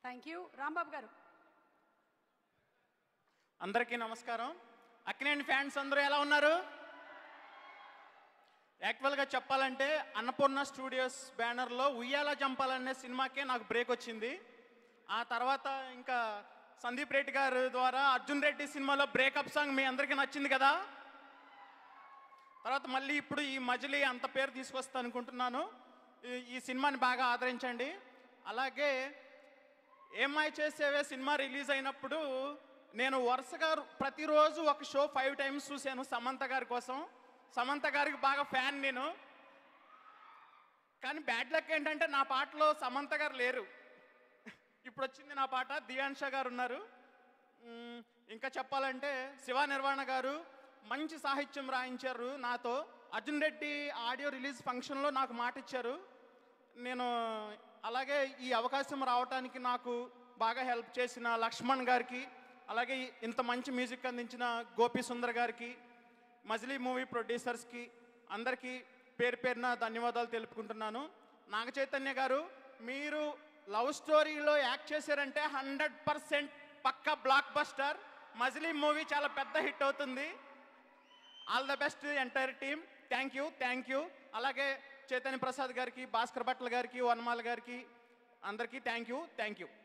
thank you Rambabu గారు అందరికీ నమస్కారం అక్కినేని ఫ్యాన్స్ అందరూ ఎలా ఉన్నారు యాక్చువల్గా చెప్పాలంటే అన్నపూర్ణ స్టూడియోస్ బ్యానర్లో ఉయ్యాల జంపాలనే సినిమాకే నాకు బ్రేక్ వచ్చింది ఆ తర్వాత ఇంకా సందీప్ రెడ్డి గారి ద్వారా అర్జున్ రెడ్డి సినిమాలో బ్రేకప్ సాంగ్ మీ అందరికీ నచ్చింది కదా తర్వాత మళ్ళీ ఇప్పుడు ఈ మజిలీ అంత పేరు తీసుకొస్తా అనుకుంటున్నాను ఈ- ఈ సినిమాని బాగా ఆదరించండి అలాగే ఏమై చేసేవే సినిమా రిలీజ్ అయినప్పుడు నేను వరుసగా ప్రతిరోజు ఒక షో ఫైవ్ టైమ్స్ చూశాను సమంత గారి కోసం సమంత గారికి బాగా ఫ్యాన్ నేను కానీ బ్యాడ్ లక్ ఏంటంటే నా పాటలో సమంత గారు లేరు ఇప్పుడు వచ్చింది నా పాట దియాన్షా గారు ఉన్నారు మ్, ఇంకా చెప్పాలంటే శివ నిర్వాణ గారు మంచి సాహిత్యం రాయించారు నాతో అర్జున్ రెడ్డి ఆడియో రిలీజ్ ఫంక్షన్లో నాకు మాట ఇచ్చారు నేను అలాగే ఈ అవకాశం రావడానికి నాకు బాగా హెల్ప్ చేసిన లక్ష్మణ్ గారికి అలాగే ఇంత మంచి మ్యూజిక్ అందించిన గోపి సుందర్ గారికి మజిలీ మూవీ ప్రొడ్యూసర్స్కి అందరికీ పేరు పేరున ధన్యవాదాలు తెలుపుకుంటున్నాను నాగ చైతన్య గారు మీరు లవ్ స్టోరీలో యాక్ట్ చేశారంటే హండ్రెడ్ పర్సెంట్ పక్క బ్లాక్ బస్టర్ మజిలీ మూవీ చాలా పెద్ద హిట్ అవుతుంది all the best entire team thank you thank you అలాగే చైతన్య ప్రసాద్ గారికి భాస్కర్ భట్ల గారికి వనమాల గారికి అందరికీ థ్యాంక్ యూ థ్యాంక్ యూ